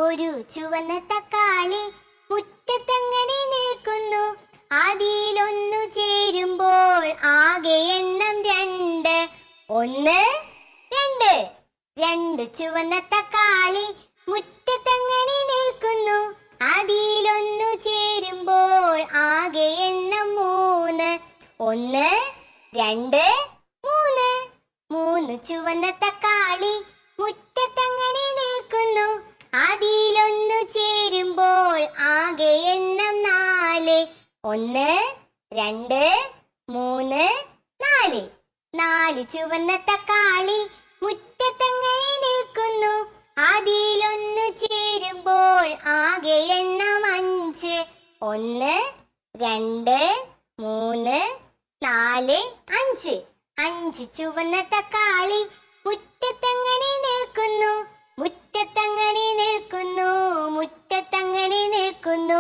ഒരു ചുവന്ന തക്കാളി മുറ്റത്തങ്ങനെ നിൽക്കുന്നു അതിലൊന്നു ചേരുമ്പോൾ ആകെ എണ്ണം രണ്ട് ഒന്ന് രണ്ട് രണ്ട് ചുവന്ന തക്കാളി മുറ്റത്തങ്ങനെ നിൽക്കുന്നു അതിലൊന്നു ചേരുമ്പോൾ ആകെ എണ്ണം മൂന്ന് ഒന്ന് രണ്ട് മൂന്ന് മൂന്ന് ചുവന്ന തക്കാളി മുറ്റത്തങ്ങനെ നിൽക്കുന്നു അതിലൊന്നു ചേരുമ്പോൾ ആകെ എണ്ണം നാല് ഒന്ന് രണ്ട് മൂന്ന് നാല് നാല് ചുവന്ന തക്കാളി മുറ്റത്തങ്ങനെ നിൽക്കുന്നു അതിലൊന്നു ചേരുമ്പോൾ ആകെ എണ്ണം അഞ്ച് ഒന്ന് രണ്ട് മൂന്ന് നാല് അഞ്ച് അഞ്ച് ചുവന്ന തക്കാളി മുറ്റത്തങ്ങനെ നിൽക്കുന്നു മുറ്റത്തങ്ങനെ നിൽക്കുന്നു മുറ്റത്തങ്ങനെ നിൽക്കുന്നു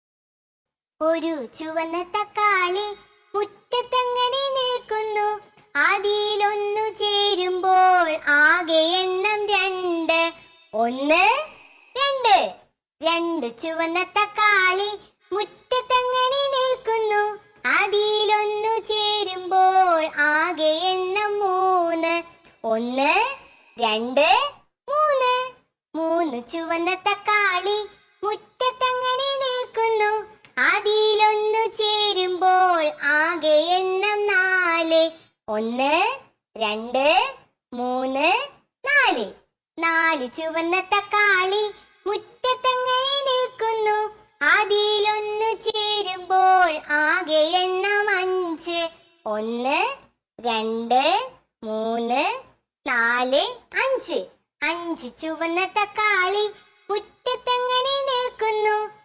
ഒരു ചുവന്ന തക്കാളി മുറ്റത്തങ്ങനെ നിൽക്കുന്നു അതിലൊന്നു ചേരുമ്പോൾ ആകെ എണ്ണം രണ്ട് ഒന്ന് രണ്ട് രണ്ട് ചുവന്ന തക്കാളി മുറ്റത്തങ്ങനെ നിൽക്കുന്നു അതിലൊന്നു ചേരുമ്പോൾ ആകെ എണ്ണം മൂന്ന് ഒന്ന് രണ്ട് മൂന്ന് മൂന്ന് ചുവന്ന തക്കാളി മുറ്റത്തങ്ങനെ നിൽക്കുന്നു അതിലൊന്നു ചേരുമ്പോൾ ആകെ എണ്ണം നാല് ഒന്ന് രണ്ട് മൂന്ന് നാല് നാല് ചുവന്ന തക്കാളി മുറ്റത്തങ്ങനെ നിൽക്കുന്നു അതിലൊന്നു ചേരുമ്പോൾ ആകെ എണ്ണം അഞ്ച് ഒന്ന് രണ്ട് മൂന്ന് നാല് അഞ്ച് അഞ്ച് ചുവന്ന തക്കാളി മുറ്റത്തങ്ങനെ നിൽക്കുന്നു